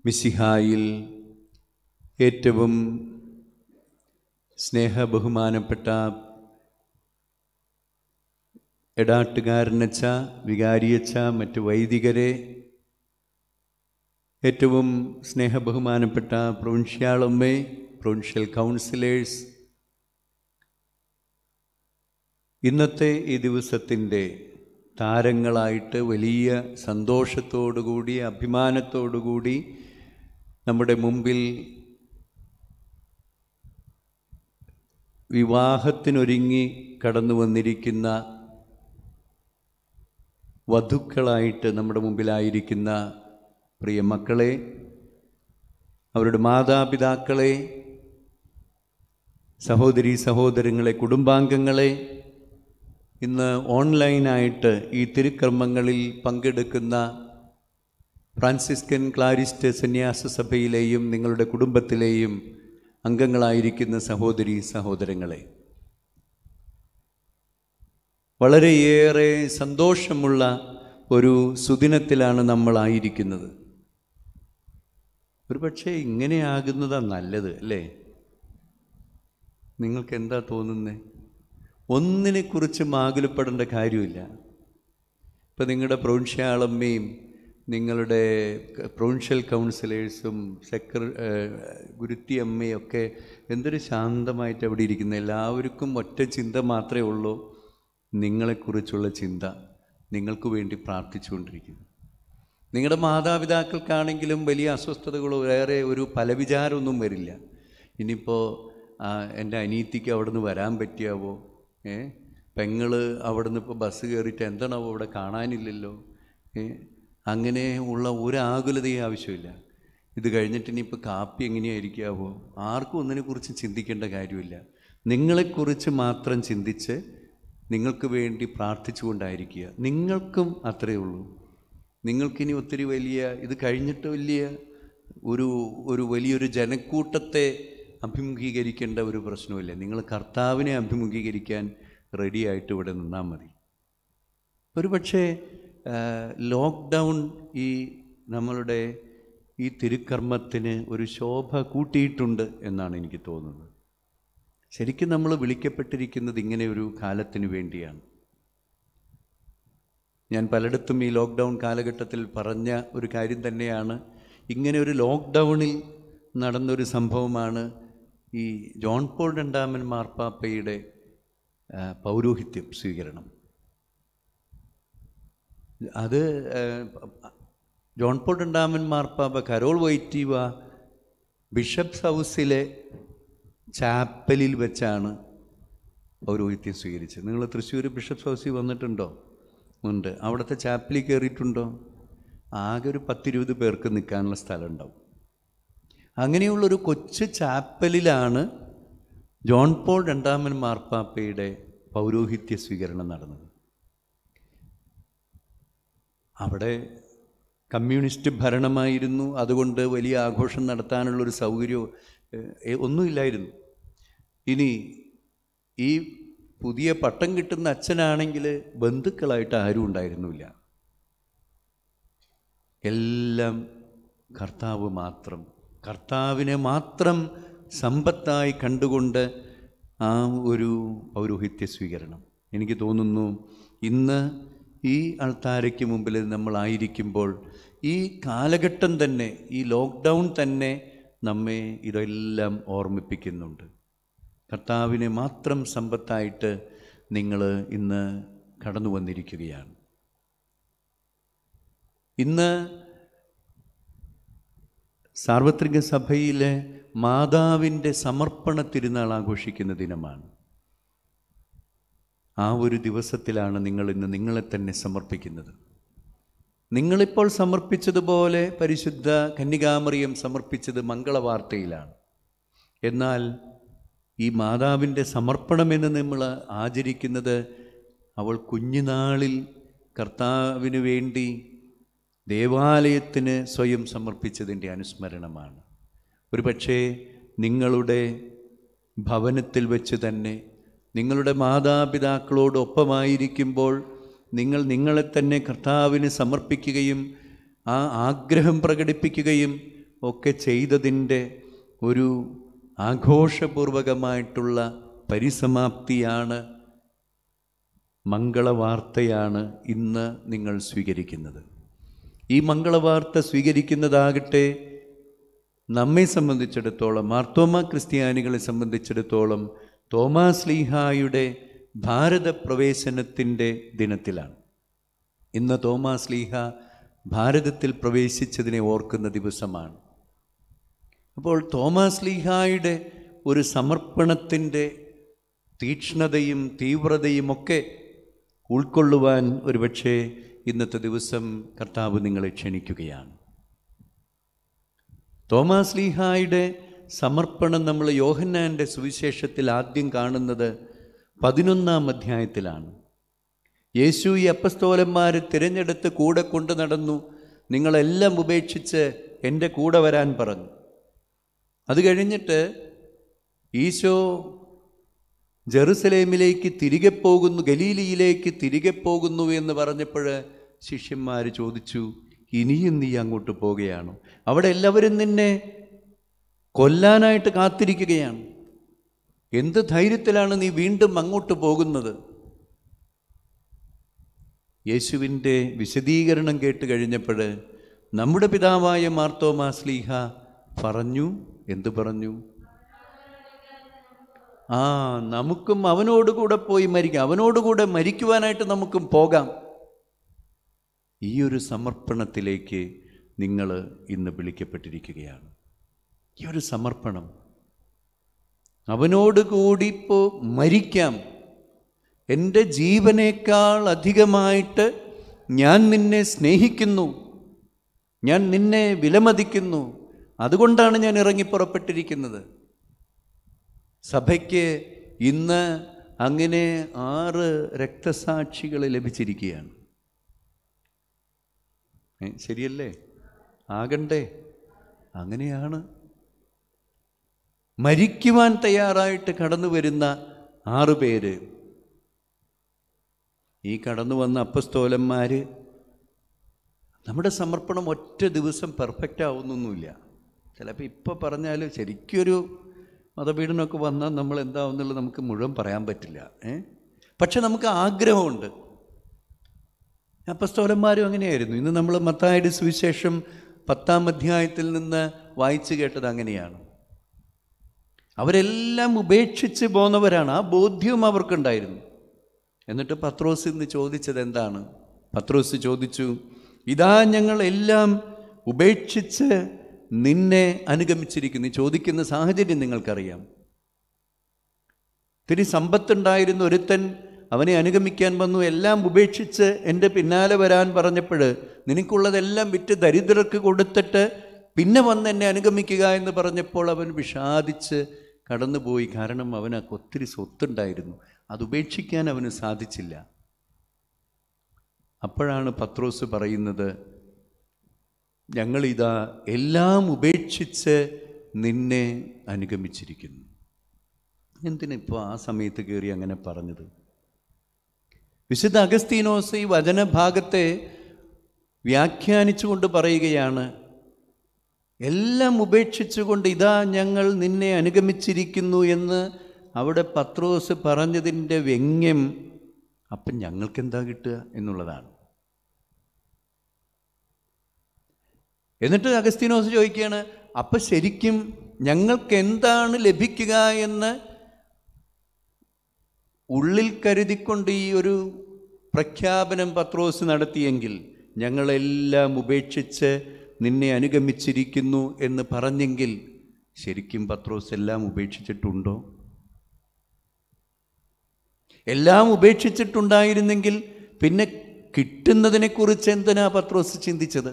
മിശിഹായിൽ ഏറ്റവും സ്നേഹബഹുമാനപ്പെട്ട എടാട്ടുകാരനച്ച വികാരിയച്ച മറ്റ് വൈദികരെ ഏറ്റവും സ്നേഹബഹുമാനപ്പെട്ട പ്രൊവിൻഷ്യാളമ്മേ പ്രൊവിൻഷ്യൽ കൗൺസിലേഴ്സ് ഇന്നത്തെ ഈ ദിവസത്തിൻ്റെ താരങ്ങളായിട്ട് വലിയ സന്തോഷത്തോടുകൂടി അഭിമാനത്തോടുകൂടി നമ്മുടെ മുമ്പിൽ വിവാഹത്തിനൊരുങ്ങി കടന്നു വന്നിരിക്കുന്ന വധുക്കളായിട്ട് നമ്മുടെ മുമ്പിലായിരിക്കുന്ന പ്രിയ മക്കളെ അവരുടെ മാതാപിതാക്കളെ സഹോദരി സഹോദരങ്ങളെ കുടുംബാംഗങ്ങളെ ഇന്ന് ഓൺലൈനായിട്ട് ഈ തിരുക്കർമ്മങ്ങളിൽ പങ്കെടുക്കുന്ന ഫ്രാൻസിസ്കൻ ക്ലാരിസ്റ്റ് സന്യാസ സഭയിലെയും നിങ്ങളുടെ കുടുംബത്തിലെയും അംഗങ്ങളായിരിക്കുന്ന സഹോദരി സഹോദരങ്ങളെ വളരെയേറെ സന്തോഷമുള്ള ഒരു സുദിനത്തിലാണ് നമ്മളായിരിക്കുന്നത് ഒരു പക്ഷേ ഇങ്ങനെയാകുന്നതാണ് നല്ലത് അല്ലേ നിങ്ങൾക്ക് എന്താ തോന്നുന്നത് ഒന്നിനെക്കുറിച്ച് മാകുലപ്പെടേണ്ട കാര്യമില്ല ഇപ്പം നിങ്ങളുടെ പ്രൊവിൻഷ്യാളമ്മയും നിങ്ങളുടെ പ്രൊവിൻഷ്യൽ കൗൺസിലേഴ്സും സെക്ര ഗുരുത്തി അമ്മയും ഒക്കെ എന്തൊരു ശാന്തമായിട്ട് അവിടെ ഇരിക്കുന്നത് എല്ലാവർക്കും ഒറ്റ ചിന്ത മാത്രമേ ഉള്ളൂ നിങ്ങളെക്കുറിച്ചുള്ള ചിന്ത നിങ്ങൾക്ക് വേണ്ടി പ്രാർത്ഥിച്ചുകൊണ്ടിരിക്കുന്നു നിങ്ങളുടെ മാതാപിതാക്കൾക്കാണെങ്കിലും വലിയ അസ്വസ്ഥതകളോ വേറെ ഒരു പലവിചാരമൊന്നും വരില്ല ഇനിയിപ്പോൾ എൻ്റെ അനീത്തിക്ക് അവിടെ നിന്ന് വരാൻ പറ്റിയാവോ ഏ പെങ്ങള് അവിടെ നിന്ന് ഇപ്പോൾ ബസ് കയറിയിട്ട് എന്താണാവോ അവിടെ കാണാനില്ലല്ലോ ഏ അങ്ങനെ ഉള്ള ഒരു ആകുലതയും ആവശ്യമില്ല ഇത് കഴിഞ്ഞിട്ട് ഇനിയിപ്പോൾ കാപ്പി എങ്ങനെയായിരിക്കാവോ ആർക്കും ഒന്നിനെക്കുറിച്ച് ചിന്തിക്കേണ്ട കാര്യമില്ല നിങ്ങളെക്കുറിച്ച് മാത്രം ചിന്തിച്ച് നിങ്ങൾക്ക് വേണ്ടി പ്രാർത്ഥിച്ചുകൊണ്ടായിരിക്കുക നിങ്ങൾക്കും അത്രയേ ഉള്ളൂ നിങ്ങൾക്കിനി ഒത്തിരി വലിയ ഇത് കഴിഞ്ഞിട്ട് വലിയ ഒരു ഒരു വലിയൊരു ജനക്കൂട്ടത്തെ അഭിമുഖീകരിക്കേണ്ട ഒരു പ്രശ്നമില്ല നിങ്ങൾ കർത്താവിനെ അഭിമുഖീകരിക്കാൻ റെഡിയായിട്ട് ഇവിടെ നിന്നാൽ മതി ഒരു പക്ഷേ ലോക്ക്ഡൗൺ ഈ നമ്മളുടെ ഈ തിരുക്കർമ്മത്തിന് ഒരു ശോഭ കൂട്ടിയിട്ടുണ്ട് എന്നാണ് എനിക്ക് തോന്നുന്നത് ശരിക്കും നമ്മൾ വിളിക്കപ്പെട്ടിരിക്കുന്നത് ഇങ്ങനെ ഒരു കാലത്തിന് വേണ്ടിയാണ് ഞാൻ പലയിടത്തും ഈ ലോക്ക്ഡൗൺ കാലഘട്ടത്തിൽ പറഞ്ഞ ഒരു കാര്യം തന്നെയാണ് ഇങ്ങനെ ഒരു ലോക്ക്ഡൗണിൽ നടന്നൊരു സംഭവമാണ് ഈ ജോൺ പോൾ രണ്ടാമൻ മാർപ്പാപ്പയുടെ പൗരോഹിത്യം സ്വീകരണം അത് ജോൺ പോൾ രണ്ടാമൻ മാർപ്പാപ്പ കരോൾ വൈറ്റീവ ബിഷപ്സ് ഹൗസിലെ ചാപ്പലിൽ വെച്ചാണ് പൗരോഹിത്യം സ്വീകരിച്ചത് നിങ്ങൾ തൃശ്ശൂർ ബിഷപ്സ് ഹൗസിൽ വന്നിട്ടുണ്ടോ ഉണ്ട് അവിടുത്തെ ചാപ്പലിൽ കയറിയിട്ടുണ്ടോ ആകെ ഒരു പത്തിരുപത് പേർക്ക് നിൽക്കാനുള്ള സ്ഥലം ഉണ്ടാവും അങ്ങനെയുള്ളൊരു കൊച്ചു ചാപ്പലിലാണ് ജോൺ പോൾ രണ്ടാമൻ മാർപ്പാപ്പയുടെ പൗരോഹിത്യ സ്വീകരണം നടന്നത് അവിടെ കമ്മ്യൂണിസ്റ്റ് ഭരണമായിരുന്നു അതുകൊണ്ട് വലിയ ആഘോഷം നടത്താനുള്ളൊരു സൗകര്യം ഒന്നുമില്ലായിരുന്നു ഇനി ഈ പുതിയ പട്ടം കിട്ടുന്ന അച്ഛനാണെങ്കിൽ ബന്ധുക്കളായിട്ട് ആരും ഉണ്ടായിരുന്നില്ല എല്ലാം കർത്താവ് മാത്രം കർത്താവിനെ മാത്രം സമ്പത്തായി കണ്ടുകൊണ്ട് ആ ഒരു പൗരോഹിത്യ സ്വീകരണം എനിക്ക് തോന്നുന്നു ഇന്ന് ഈ അൾത്താരയ്ക്ക് മുമ്പിൽ നമ്മളായിരിക്കുമ്പോൾ ഈ കാലഘട്ടം തന്നെ ഈ ലോക്ക്ഡൗൺ തന്നെ നമ്മെ ഇതെല്ലാം ഓർമ്മിപ്പിക്കുന്നുണ്ട് കർത്താവിനെ മാത്രം സമ്പത്തായിട്ട് നിങ്ങൾ ഇന്ന് കടന്നു വന്നിരിക്കുകയാണ് ഇന്ന് സാർവത്രിക സഭയിലെ മാതാവിൻ്റെ സമർപ്പണ തിരുനാൾ ആഘോഷിക്കുന്ന ദിനമാണ് ആ ഒരു ദിവസത്തിലാണ് നിങ്ങൾ ഇന്ന് നിങ്ങളെ തന്നെ സമർപ്പിക്കുന്നത് നിങ്ങളിപ്പോൾ സമർപ്പിച്ചതുപോലെ പരിശുദ്ധ കന്യകാമറിയം സമർപ്പിച്ചത് മംഗളവാർത്തയിലാണ് എന്നാൽ ഈ മാതാവിൻ്റെ സമർപ്പണമെന്ന് നമ്മൾ ആചരിക്കുന്നത് അവൾ കുഞ്ഞുനാളിൽ കർത്താവിന് വേണ്ടി ദേവാലയത്തിന് സ്വയം സമർപ്പിച്ചതിൻ്റെ അനുസ്മരണമാണ് ഒരുപക്ഷേ നിങ്ങളുടെ ഭവനത്തിൽ വെച്ച് തന്നെ നിങ്ങളുടെ മാതാപിതാക്കളോടൊപ്പമായിരിക്കുമ്പോൾ നിങ്ങൾ നിങ്ങളെ തന്നെ കർത്താവിന് സമർപ്പിക്കുകയും ആ ആഗ്രഹം പ്രകടിപ്പിക്കുകയും ഒക്കെ ചെയ്തതിൻ്റെ ഒരു ആഘോഷപൂർവകമായിട്ടുള്ള പരിസമാപ്തിയാണ് മംഗളവാർത്തയാണ് ഇന്ന് നിങ്ങൾ സ്വീകരിക്കുന്നത് ഈ മംഗളവാർത്ത സ്വീകരിക്കുന്നതാകട്ടെ നമ്മെ സംബന്ധിച്ചിടത്തോളം മാർത്തോമ ക്രിസ്ത്യാനികളെ സംബന്ധിച്ചിടത്തോളം തോമാസ് ലീഹായുടെ ഭാരത പ്രവേശനത്തിൻ്റെ ദിനത്തിലാണ് ഇന്ന് തോമാസ് ലീഹ ഭാരതത്തിൽ പ്രവേശിച്ചതിനെ ഓർക്കുന്ന ദിവസമാണ് അപ്പോൾ തോമാസ് ലീഹായുടെ ഒരു സമർപ്പണത്തിൻ്റെ തീക്ഷ്ണതയും തീവ്രതയും ഒക്കെ ഉൾക്കൊള്ളുവാൻ ഒരുപക്ഷെ ഇന്നത്തെ ദിവസം കർത്താവ് നിങ്ങളെ ക്ഷണിക്കുകയാണ് തോമാസ് ലീഹായുടെ സമർപ്പണം നമ്മൾ യോഹന്നാൻ്റെ സുവിശേഷത്തിൽ ആദ്യം കാണുന്നത് പതിനൊന്നാം അധ്യായത്തിലാണ് യേശു ഈ അപ്പസ്തോലന്മാർ തിരഞ്ഞെടുത്ത് കൂടെ കൊണ്ടു നടന്നു നിങ്ങളെല്ലാം ഉപേക്ഷിച്ച് എൻ്റെ കൂടെ വരാൻ പറഞ്ഞു അത് കഴിഞ്ഞിട്ട് ഈശോ ജെറുസലേമിലേക്ക് തിരികെ പോകുന്നു ഗലീലിയിലേക്ക് തിരികെ പോകുന്നു എന്ന് പറഞ്ഞപ്പോൾ ശിഷ്യന്മാർ ചോദിച്ചു ഇനിയും നീ അങ്ങോട്ട് പോവുകയാണോ അവിടെ എല്ലാവരും നിന്നെ കൊല്ലാനായിട്ട് കാത്തിരിക്കുകയാണ് എന്ത് ധൈര്യത്തിലാണ് നീ വീണ്ടും അങ്ങോട്ട് പോകുന്നത് യേശുവിൻ്റെ വിശദീകരണം കേട്ട് കഴിഞ്ഞപ്പോൾ നമ്മുടെ പിതാവായ മാർത്തോമാ സ്ലീഹ പറഞ്ഞു എന്തു പറഞ്ഞു ആ നമുക്കും അവനോട് കൂടെ പോയി മരിക്കാം അവനോട് കൂടെ മരിക്കുവാനായിട്ട് നമുക്കും പോകാം ഈ ഒരു സമർപ്പണത്തിലേക്ക് നിങ്ങൾ ഇന്ന് വിളിക്കപ്പെട്ടിരിക്കുകയാണ് ഈ ഒരു സമർപ്പണം അവനോട് കൂടി ഇപ്പോൾ മരിക്കാം എൻ്റെ ജീവനേക്കാൾ അധികമായിട്ട് ഞാൻ നിന്നെ സ്നേഹിക്കുന്നു ഞാൻ നിന്നെ വിലമതിക്കുന്നു അതുകൊണ്ടാണ് ഞാൻ ഇറങ്ങി പുറപ്പെട്ടിരിക്കുന്നത് സഭയ്ക്ക് ഇന്ന് അങ്ങനെ ആറ് രക്തസാക്ഷികൾ ലഭിച്ചിരിക്കുകയാണ് ഏ, ശരിയല്ലേ ആകണ്ടേ അങ്ങനെയാണ് മരിക്കുവാൻ തയ്യാറായിട്ട് കടന്നു വരുന്ന ആറ് പേര് ഈ കടന്നു വന്ന അപ്പസ്തോലന്മാർ നമ്മുടെ സമർപ്പണം ഒറ്റ ദിവസം പെർഫെക്റ്റ് ആവുന്നൊന്നുമില്ല ചിലപ്പോൾ ഇപ്പോൾ പറഞ്ഞാൽ ശരിക്കൊരു മതപീഡനമൊക്കെ വന്നാൽ നമ്മൾ എന്താവുന്നുള്ളത് നമുക്ക് മുഴുവൻ പറയാൻ പറ്റില്ല ഏ പക്ഷെ നമുക്ക് ആഗ്രഹമുണ്ട് അപ്പസ്തോലന്മാരും അങ്ങനെയായിരുന്നു ഇന്ന് നമ്മൾ മത്തായുടെ സുവിശേഷം പത്താം അധ്യായത്തിൽ നിന്ന് വായിച്ചു കേട്ടത് അങ്ങനെയാണ് അവരെല്ലാം ഉപേക്ഷിച്ച് പോന്നവരാണ് ആ ബോധ്യവും അവർക്കുണ്ടായിരുന്നു എന്നിട്ട് പത്രോസ് ഇന്ന് ചോദിച്ചത് എന്താണ് പത്രോസ് ചോദിച്ചു ഇതാ ഞങ്ങൾ എല്ലാം ഉപേക്ഷിച്ച് നിന്നെ അനുഗമിച്ചിരിക്കുന്നു ഈ ചോദിക്കുന്ന സാഹചര്യം നിങ്ങൾക്കറിയാം തിരി സമ്പത്തുണ്ടായിരുന്ന ഒരുത്തൻ അവനെ അനുഗമിക്കാൻ വന്നു എല്ലാം ഉപേക്ഷിച്ച് എൻ്റെ പിന്നാലെ വരാൻ പറഞ്ഞപ്പോൾ നിനക്കുള്ളതെല്ലാം വിറ്റ് ദരിദ്രർക്ക് കൊടുത്തിട്ട് പിന്നെ വന്ന് എന്നെ അനുഗമിക്കുക എന്ന് പറഞ്ഞപ്പോൾ അവൻ വിഷാദിച്ച് കടന്നുപോയി കാരണം അവനക്ക് ഒത്തിരി സ്വത്തുണ്ടായിരുന്നു അത് ഉപേക്ഷിക്കാൻ അവന് സാധിച്ചില്ല അപ്പോഴാണ് പത്രോസ് പറയുന്നത് ഞങ്ങളിതാ എല്ലാം ഉപേക്ഷിച്ച് നിന്നെ അനുഗമിച്ചിരിക്കുന്നു എന്തിനിപ്പോൾ ആ സമയത്ത് കയറി അങ്ങനെ പറഞ്ഞത് വിശുദ്ധ അഗസ്തീനോസ് ഈ വചനഭാഗത്തെ വ്യാഖ്യാനിച്ചുകൊണ്ട് പറയുകയാണ് എല്ലാം ഉപേക്ഷിച്ചുകൊണ്ട് ഇതാ ഞങ്ങൾ നിന്നെ അനുഗമിച്ചിരിക്കുന്നു എന്ന് അവിടെ പത്രോസ് പറഞ്ഞതിൻ്റെ വ്യംഗ്യം അപ്പം ഞങ്ങൾക്ക് എന്താ കിട്ടുക എന്നുള്ളതാണ് എന്നിട്ട് അഗസ്തീനോസ് ചോദിക്കുകയാണ് അപ്പം ശരിക്കും ഞങ്ങൾക്ക് എന്താണ് ലഭിക്കുക എന്ന് ഉള്ളിൽ കരുതിക്കൊണ്ട് ഈ ഒരു പ്രഖ്യാപനം പത്രോസ് നടത്തിയെങ്കിൽ ഞങ്ങളെല്ലാം ഉപേക്ഷിച്ച് നിന്നെ അനുഗമിച്ചിരിക്കുന്നു എന്ന് പറഞ്ഞെങ്കിൽ ശരിക്കും പത്രോസ് എല്ലാം ഉപേക്ഷിച്ചിട്ടുണ്ടോ എല്ലാം ഉപേക്ഷിച്ചിട്ടുണ്ടായിരുന്നെങ്കിൽ പിന്നെ കിട്ടുന്നതിനെക്കുറിച്ച് എന്തിനാ പത്രോസ് ചിന്തിച്ചത്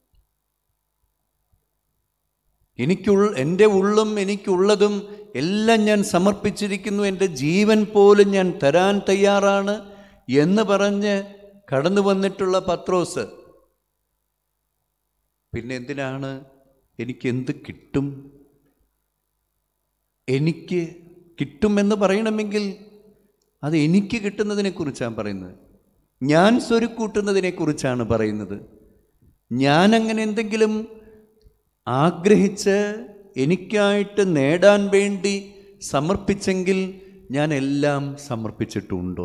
എനിക്കുള്ള എൻ്റെ ഉള്ളും എനിക്കുള്ളതും എല്ലാം ഞാൻ സമർപ്പിച്ചിരിക്കുന്നു എൻ്റെ ജീവൻ പോലും ഞാൻ തരാൻ തയ്യാറാണ് എന്ന് പറഞ്ഞ് കടന്നു വന്നിട്ടുള്ള പത്രോസ് പിന്നെ എന്തിനാണ് എനിക്ക് എന്ത് കിട്ടും എനിക്ക് കിട്ടുമെന്ന് പറയണമെങ്കിൽ അത് എനിക്ക് കിട്ടുന്നതിനെക്കുറിച്ചാണ് പറയുന്നത് ഞാൻ സ്വരുക്കൂട്ടുന്നതിനെക്കുറിച്ചാണ് പറയുന്നത് ഞാൻ അങ്ങനെ എന്തെങ്കിലും ആഗ്രഹിച്ച് എനിക്കായിട്ട് നേടാൻ വേണ്ടി സമർപ്പിച്ചെങ്കിൽ ഞാൻ എല്ലാം സമർപ്പിച്ചിട്ടുണ്ടോ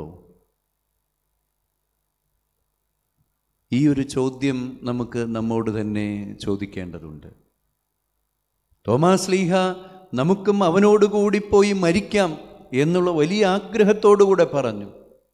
ഈ ഒരു ചോദ്യം നമുക്ക് നമ്മോട് തന്നെ ചോദിക്കേണ്ടതുണ്ട് തോമാസ് ലീഹ നമുക്കും അവനോട് കൂടി പോയി മരിക്കാം എന്നുള്ള വലിയ ആഗ്രഹത്തോടുകൂടെ പറഞ്ഞു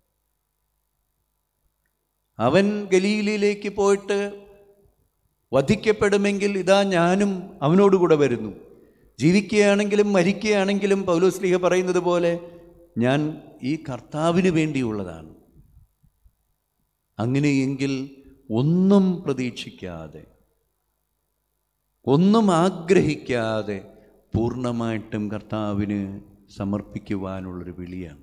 അവൻ ഗലീലിയിലേക്ക് പോയിട്ട് വധിക്കപ്പെടുമെങ്കിൽ ഇതാ ഞാനും അവനോടുകൂടെ വരുന്നു ജീവിക്കുകയാണെങ്കിലും മരിക്കുകയാണെങ്കിലും പൗലോസ്ലിഹ പറയുന്നത് പോലെ ഞാൻ ഈ കർത്താവിന് വേണ്ടിയുള്ളതാണ് അങ്ങനെയെങ്കിൽ ഒന്നും പ്രതീക്ഷിക്കാതെ ഒന്നും ആഗ്രഹിക്കാതെ പൂർണ്ണമായിട്ടും കർത്താവിന് സമർപ്പിക്കുവാനുള്ളൊരു വിളിയാണ്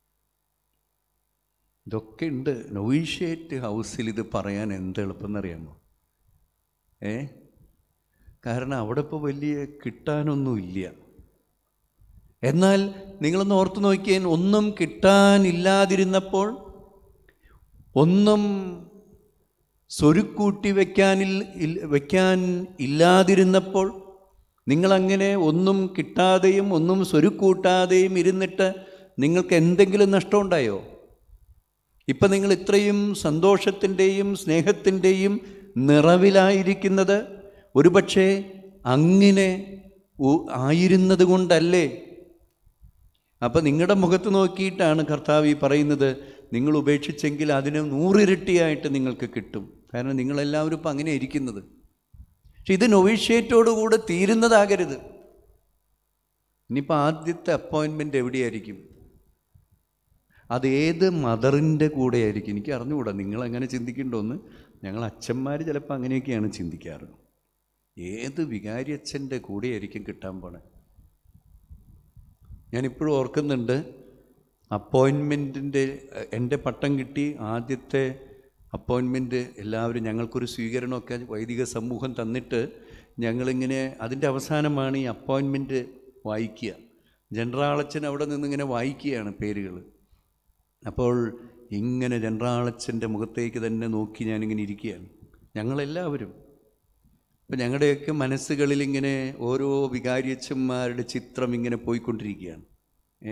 ഇതൊക്കെ ഉണ്ട് നൊവീഷ്യേറ്റ് ഹൗസിൽ ഇത് പറയാൻ എന്ത് എളുപ്പമെന്നറിയാമോ ഏ കാരണം അവിടെ ഇപ്പോൾ വലിയ കിട്ടാനൊന്നുമില്ല എന്നാൽ നിങ്ങളൊന്ന് ഓർത്ത് നോക്കിയാൽ ഒന്നും കിട്ടാനില്ലാതിരുന്നപ്പോൾ ഒന്നും സ്വരുക്കൂട്ടി വയ്ക്കാനിൽ ഇൽ- വയ്ക്കാൻ ഇല്ലാതിരുന്നപ്പോൾ നിങ്ങളങ്ങനെ ഒന്നും കിട്ടാതെയും ഒന്നും സ്വരുക്കൂട്ടാതെയും ഇരുന്നിട്ട് നിങ്ങൾക്ക് എന്തെങ്കിലും നഷ്ടമുണ്ടായോ ഇപ്പം നിങ്ങൾ ഇത്രയും സന്തോഷത്തിൻ്റെയും സ്നേഹത്തിൻ്റെയും നിറവിലായിരിക്കുന്നത് ഒരുപക്ഷെ അങ്ങനെ ഉ- ആയിരുന്നത് കൊണ്ടല്ലേ അപ്പം നിങ്ങളുടെ മുഖത്ത് നോക്കിയിട്ടാണ് കർത്താവ് ഈ പറയുന്നത് നിങ്ങൾ ഉപേക്ഷിച്ചെങ്കിൽ അതിന് നൂറിരട്ടിയായിട്ട് നിങ്ങൾക്ക് കിട്ടും കാരണം നിങ്ങളെല്ലാവരും ഇപ്പം അങ്ങനെ ഇരിക്കുന്നത് പക്ഷെ ഇത് നൊവിഷ്യേറ്റോടുകൂടെ തീരുന്നതാകരുത് ഇനിയിപ്പോൾ ആദ്യത്തെ അപ്പോയിൻമെൻ്റ് എവിടെയായിരിക്കും അത് ഏത് മദറിൻ്റെ കൂടെ ആയിരിക്കും എനിക്ക് അറിഞ്ഞുകൂടാ നിങ്ങൾ അങ്ങനെ ചിന്തിക്കണ്ടോന്ന് ഞങ്ങൾ അച്ഛന്മാർ ചിലപ്പോൾ അങ്ങനെയൊക്കെയാണ് ചിന്തിക്കാറ് ഏത് വികാരി അച്ഛൻ്റെ കൂടെയായിരിക്കും കിട്ടാൻ പോണേ ഞാനിപ്പോഴും ഓർക്കുന്നുണ്ട് അപ്പോയിൻമെൻറ്റിൻ്റെ എൻ്റെ പട്ടം കിട്ടി ആദ്യത്തെ അപ്പോയിൻമെൻറ്റ് എല്ലാവരും ഞങ്ങൾക്കൊരു സ്വീകരണമൊക്കെ വൈദിക സമൂഹം തന്നിട്ട് ഞങ്ങളിങ്ങനെ അതിൻ്റെ അവസാനമാണ് ഈ അപ്പോയിൻമെൻറ്റ് വായിക്കുക ജനറാളച്ചൻ അവിടെ നിന്നിങ്ങനെ വായിക്കുകയാണ് പേരുകൾ അപ്പോൾ ഇങ്ങനെ ജനറാളച്ചൻ്റെ മുഖത്തേക്ക് തന്നെ നോക്കി ഞാനിങ്ങനെ ഇരിക്കുകയാണ് ഞങ്ങളെല്ലാവരും അപ്പം ഞങ്ങളുടെയൊക്കെ മനസ്സുകളിൽ ഇങ്ങനെ ഓരോ വികാരിയച്ഛന്മാരുടെ ചിത്രം ഇങ്ങനെ പോയിക്കൊണ്ടിരിക്കുകയാണ് ഏ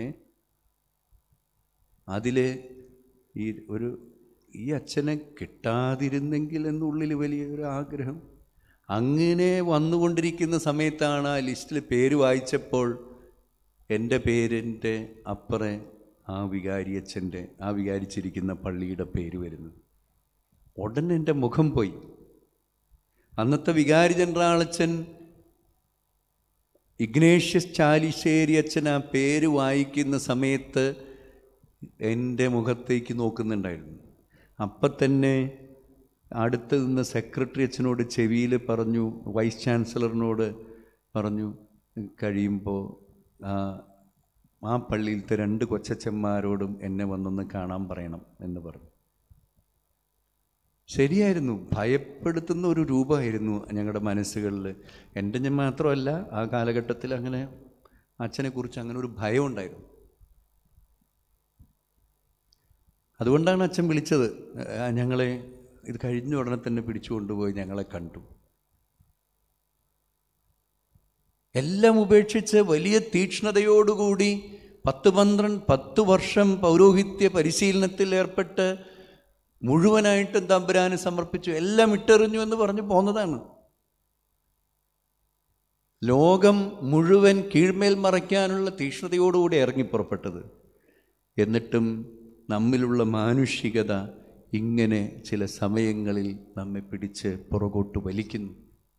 അതിൽ ഈ ഒരു ഈ അച്ഛനെ കിട്ടാതിരുന്നെങ്കിൽ എന്നുള്ളിൽ വലിയൊരു ആഗ്രഹം അങ്ങനെ വന്നുകൊണ്ടിരിക്കുന്ന സമയത്താണ് ആ ലിസ്റ്റിൽ പേര് വായിച്ചപ്പോൾ എൻ്റെ പേരിൻ്റെ അപ്പുറേ ആ വികാരിയച്ഛൻ്റെ ആ വികാരിച്ചിരിക്കുന്ന പള്ളിയുടെ പേര് വരുന്നത് ഉടനെ എൻ്റെ മുഖം പോയി അന്നത്തെ വികാരി ജനറാളച്ചൻ ഇഗ്നേഷ്യസ് ചാലിശ്ശേരി അച്ഛൻ ആ പേര് വായിക്കുന്ന സമയത്ത് എൻ്റെ മുഖത്തേക്ക് നോക്കുന്നുണ്ടായിരുന്നു അപ്പം തന്നെ അടുത്ത് നിന്ന് സെക്രട്ടറി അച്ഛനോട് ചെവിയിൽ പറഞ്ഞു വൈസ് ചാൻസലറിനോട് പറഞ്ഞു കഴിയുമ്പോൾ ആ ആ പള്ളിയിലത്തെ രണ്ട് കൊച്ചച്ചന്മാരോടും എന്നെ വന്നൊന്ന് കാണാൻ പറയണം എന്ന് പറഞ്ഞു ശരിയായിരുന്നു ഭയപ്പെടുത്തുന്ന ഒരു രൂപമായിരുന്നു ഞങ്ങളുടെ മനസ്സുകളിൽ എൻ്റെ ഞാൻ മാത്രമല്ല ആ കാലഘട്ടത്തിൽ അങ്ങനെ അച്ഛനെക്കുറിച്ച് അങ്ങനെ ഒരു ഭയം ഉണ്ടായിരുന്നു അതുകൊണ്ടാണ് അച്ഛൻ വിളിച്ചത് ആ, ഞങ്ങളെ ഇത് കഴിഞ്ഞ ഉടനെ തന്നെ പിടിച്ചു കൊണ്ടുപോയി ഞങ്ങളെ കണ്ടു എല്ലാം ഉപേക്ഷിച്ച് വലിയ തീക്ഷ്ണതയോടുകൂടി പത്ത് പന്ത്രണ്ട് പത്ത് വർഷം പൗരോഹിത്യ പരിശീലനത്തിൽ ഏർപ്പെട്ട് മുഴുവനായിട്ടും തമ്പുരാന് സമർപ്പിച്ചു എല്ലാം ഇട്ടെറിഞ്ഞു എന്ന് പറഞ്ഞു പോന്നതാണ് ലോകം മുഴുവൻ കീഴ്മേൽ മറയ്ക്കാനുള്ള തീക്ഷ്ണതയോടുകൂടി ഇറങ്ങിപ്പുറപ്പെട്ടത് എന്നിട്ടും നമ്മിലുള്ള മാനുഷികത ഇങ്ങനെ ചില സമയങ്ങളിൽ നമ്മെ പിടിച്ച് പുറകോട്ട് വലിക്കുന്നു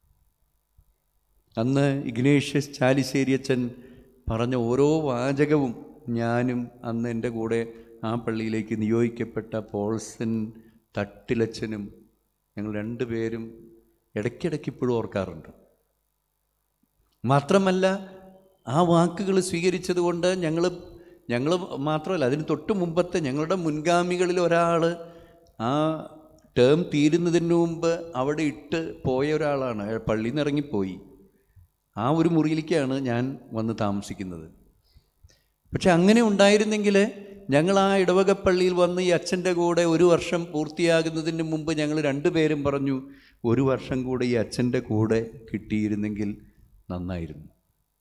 അന്ന് ഇഗ്നേഷ്യസ് ചാലിശ്ശേരിയച്ചൻ പറഞ്ഞ ഓരോ വാചകവും ഞാനും അന്ന് എൻ്റെ കൂടെ ആ പള്ളിയിലേക്ക് നിയോഗിക്കപ്പെട്ട പോൾസൻ തട്ടിലച്ചനും ഞങ്ങൾ രണ്ടുപേരും ഇടയ്ക്കിടയ്ക്ക് ഇപ്പോഴും ഓർക്കാറുണ്ട് മാത്രമല്ല ആ വാക്കുകൾ സ്വീകരിച്ചത് കൊണ്ട് ഞങ്ങൾ ഞങ്ങൾ മാത്രമല്ല അതിന് തൊട്ട് മുമ്പത്തെ ഞങ്ങളുടെ മുൻഗാമികളിൽ ഒരാൾ ആ ടേം തീരുന്നതിന് മുമ്പ് അവിടെ ഇട്ട് പോയ ഒരാളാണ് അയാൾ പള്ളിയിൽ നിന്ന് ഇറങ്ങിപ്പോയി ആ ഒരു മുറിയിലേക്കാണ് ഞാൻ വന്ന് താമസിക്കുന്നത് പക്ഷെ അങ്ങനെ ഉണ്ടായിരുന്നെങ്കിൽ ഞങ്ങൾ ആ ഇടവകപ്പള്ളിയിൽ വന്ന് ഈ അച്ഛൻ്റെ കൂടെ ഒരു വർഷം പൂർത്തിയാകുന്നതിന് മുമ്പ് ഞങ്ങൾ രണ്ടുപേരും പറഞ്ഞു ഒരു വർഷം കൂടെ ഈ അച്ഛൻ്റെ കൂടെ കിട്ടിയിരുന്നെങ്കിൽ നന്നായിരുന്നു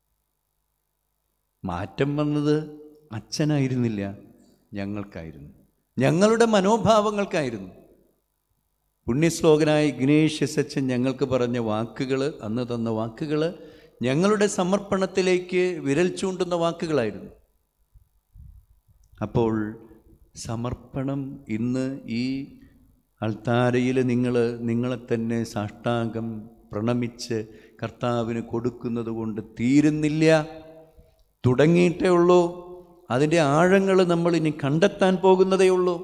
മാറ്റം വന്നത് അച്ഛനായിരുന്നില്ല ഞങ്ങൾക്കായിരുന്നു ഞങ്ങളുടെ മനോഭാവങ്ങൾക്കായിരുന്നു പുണ്യശ്ലോകനായ ഇഗ്നേഷ്യസ് അച്ഛൻ ഞങ്ങൾക്ക് പറഞ്ഞ വാക്കുകൾ അന്ന് തന്ന വാക്കുകൾ ഞങ്ങളുടെ സമർപ്പണത്തിലേക്ക് വിരൽ ചൂണ്ടുന്ന വാക്കുകളായിരുന്നു അപ്പോൾ സമർപ്പണം ഇന്ന് ഈ അൾത്താരയിൽ നിങ്ങൾ നിങ്ങളെ തന്നെ സാഷ്ടാംഗം പ്രണമിച്ച് കർത്താവിന് കൊടുക്കുന്നത് കൊണ്ട് തീരുന്നില്ല തുടങ്ങിയിട്ടേ ഉള്ളൂ അതിൻ്റെ ആഴങ്ങൾ നമ്മൾ ഇനി കണ്ടെത്താൻ പോകുന്നതേ ഉള്ളൂ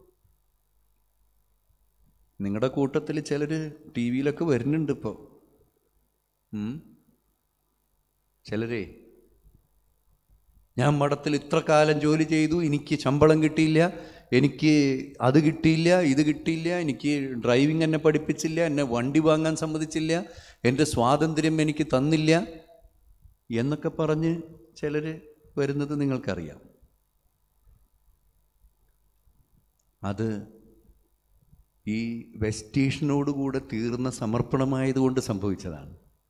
നിങ്ങളുടെ കൂട്ടത്തിൽ ചിലർ ടി വിയിലൊക്കെ വരുന്നുണ്ട് ഇപ്പോൾ ചിലരേ ഞാൻ മഠത്തിൽ ഇത്ര കാലം ജോലി ചെയ്തു എനിക്ക് ശമ്പളം കിട്ടിയില്ല എനിക്ക് അത് കിട്ടിയില്ല ഇത് കിട്ടിയില്ല എനിക്ക് ഡ്രൈവിംഗ് എന്നെ പഠിപ്പിച്ചില്ല എന്നെ വണ്ടി വാങ്ങാൻ സമ്മതിച്ചില്ല എൻ്റെ സ്വാതന്ത്ര്യം എനിക്ക് തന്നില്ല എന്നൊക്കെ പറഞ്ഞ് ചിലർ വരുന്നത് നിങ്ങൾക്കറിയാം അത് ഈ വെസ്റ്റീഷനോടുകൂടെ തീർന്ന സമർപ്പണമായതുകൊണ്ട് സംഭവിച്ചതാണ്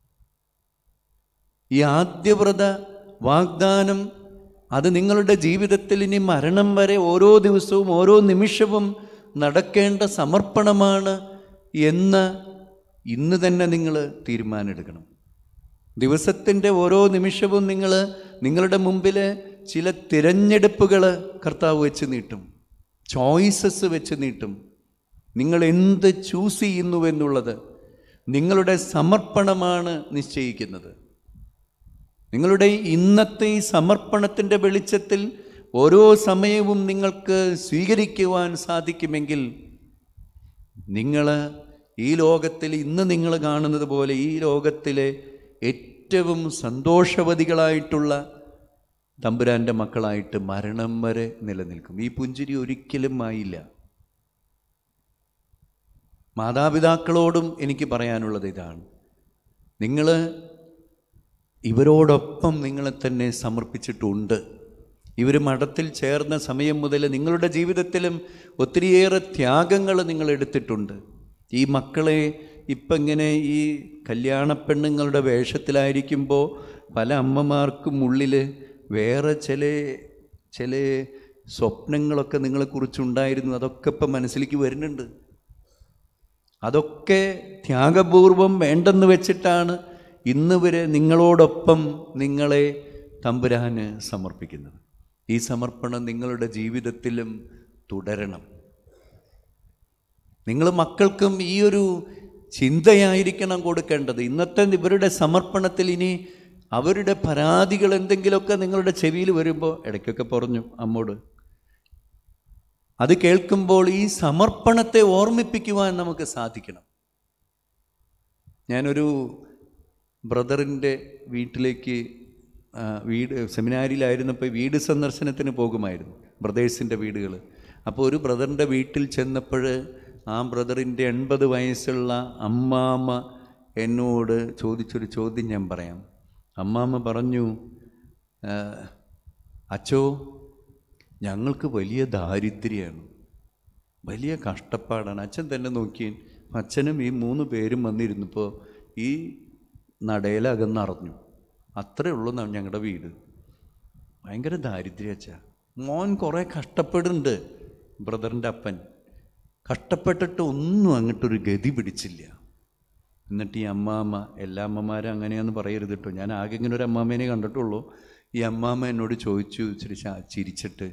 ഈ ആദ്യവ്രത വാഗ്ദാനം അത് നിങ്ങളുടെ ജീവിതത്തിൽ ഇനി മരണം വരെ ഓരോ ദിവസവും ഓരോ നിമിഷവും നടക്കേണ്ട സമർപ്പണമാണ് എന്ന് ഇന്ന് തന്നെ നിങ്ങൾ തീരുമാനമെടുക്കണം ദിവസത്തിൻ്റെ ഓരോ നിമിഷവും നിങ്ങൾ നിങ്ങളുടെ മുമ്പിൽ ചില തിരഞ്ഞെടുപ്പുകൾ കർത്താവ് വെച്ച് നീട്ടും ചോയ്സസ് വെച്ച് നീട്ടും നിങ്ങൾ എന്ത് ചൂസ് ചെയ്യുന്നു എന്നുള്ളത് നിങ്ങളുടെ സമർപ്പണമാണ് നിശ്ചയിക്കുന്നത് നിങ്ങളുടെ ഇന്നത്തെ ഈ സമർപ്പണത്തിൻ്റെ വെളിച്ചത്തിൽ ഓരോ സമയവും നിങ്ങൾക്ക് സ്വീകരിക്കുവാൻ സാധിക്കുമെങ്കിൽ നിങ്ങൾ ഈ ലോകത്തിൽ ഇന്ന് നിങ്ങൾ കാണുന്നത് പോലെ ഈ ലോകത്തിലെ ഏറ്റവും സന്തോഷവതികളായിട്ടുള്ള തമ്പുരാൻ്റെ മക്കളായിട്ട് മരണം വരെ നിലനിൽക്കും ഈ പുഞ്ചിരി ഒരിക്കലും ആയില്ല മാതാപിതാക്കളോടും എനിക്ക് പറയാനുള്ളത് ഇതാണ് നിങ്ങൾ ഇവരോടൊപ്പം നിങ്ങളെ തന്നെ സമർപ്പിച്ചിട്ടുണ്ട് ഇവർ മഠത്തിൽ ചേർന്ന സമയം മുതൽ നിങ്ങളുടെ ജീവിതത്തിലും ഒത്തിരിയേറെ ത്യാഗങ്ങൾ നിങ്ങൾ എടുത്തിട്ടുണ്ട് ഈ മക്കളെ ഇപ്പം ഇങ്ങനെ ഈ കല്യാണ പെണ്ണുങ്ങളുടെ വേഷത്തിലായിരിക്കുമ്പോൾ പല അമ്മമാർക്കും ഉള്ളിൽ വേറെ ചില ചില സ്വപ്നങ്ങളൊക്കെ നിങ്ങളെക്കുറിച്ചുണ്ടായിരുന്നു അതൊക്കെ ഇപ്പം മനസ്സിലേക്ക് വരുന്നുണ്ട് അതൊക്കെ ത്യാഗപൂർവം വേണ്ടെന്ന് വെച്ചിട്ടാണ് ഇന്ന് വരെ നിങ്ങളോടൊപ്പം നിങ്ങളെ തമ്പുരാന് സമർപ്പിക്കുന്നത് ഈ സമർപ്പണം നിങ്ങളുടെ ജീവിതത്തിലും തുടരണം നിങ്ങൾ മക്കൾക്കും ഈ ഒരു ചിന്തയായിരിക്കണം കൊടുക്കേണ്ടത് ഇന്നത്തെ ഇവരുടെ സമർപ്പണത്തിൽ ഇനി അവരുടെ പരാതികൾ എന്തെങ്കിലുമൊക്കെ നിങ്ങളുടെ ചെവിയിൽ വരുമ്പോൾ ഇടയ്ക്കൊക്കെ പറഞ്ഞു അമ്മോട് അത് കേൾക്കുമ്പോൾ ഈ സമർപ്പണത്തെ ഓർമ്മിപ്പിക്കുവാൻ നമുക്ക് സാധിക്കണം ഞാനൊരു ബ്രദറിൻ്റെ വീട്ടിലേക്ക് ആ, വീട് സെമിനാരിയിലായിരുന്നപ്പോൾ വീട് സന്ദർശനത്തിന് പോകുമായിരുന്നു ബ്രദേഴ്സിൻ്റെ വീടുകൾ അപ്പോൾ ഒരു ബ്രദറിൻ്റെ വീട്ടിൽ ചെന്നപ്പോൾ ആ ബ്രദറിൻ്റെ എൺപത് വയസ്സുള്ള അമ്മാമ്മ എന്നോട് ചോദിച്ചൊരു ചോദ്യം ഞാൻ പറയാം അമ്മാമ്മ പറഞ്ഞു "ആ, അച്ചോ ഞങ്ങൾക്ക് വലിയ ദാരിദ്ര്യമാണ് വലിയ കഷ്ടപ്പാടാണ് അച്ഛൻ തന്നെ നോക്കി അച്ഛനും ഈ മൂന്ന് പേരും വന്നിരുന്നപ്പോൾ ഈ നടയിലകന്നറിഞ്ഞു അത്രേ ഉള്ളൂ ന- ഞങ്ങളുടെ വീട് ഭയങ്കര ദാരിദ്ര്യം അച്ഛ മോൻ കുറേ കഷ്ടപ്പെടുന്നുണ്ട് ബ്രദറിൻ്റെ അപ്പൻ കഷ്ടപ്പെട്ടിട്ട് ഒന്നും അങ്ങോട്ടൊരു ഗതി പിടിച്ചില്ല എന്നിട്ട് ഈ അമ്മാമ്മ എല്ലാ അമ്മമാരും അങ്ങനെയാന്ന് പറയരുത് കേട്ടോ ഞാൻ ആകെ ഇങ്ങനെ ഒരു അമ്മാമ്മേനെ കണ്ടിട്ടുള്ളൂ ഈ അമ്മാമ്മ എന്നോട് ചോദിച്ചു ഇച്ചിരി ശാ- ചിരിച്ചിട്ട്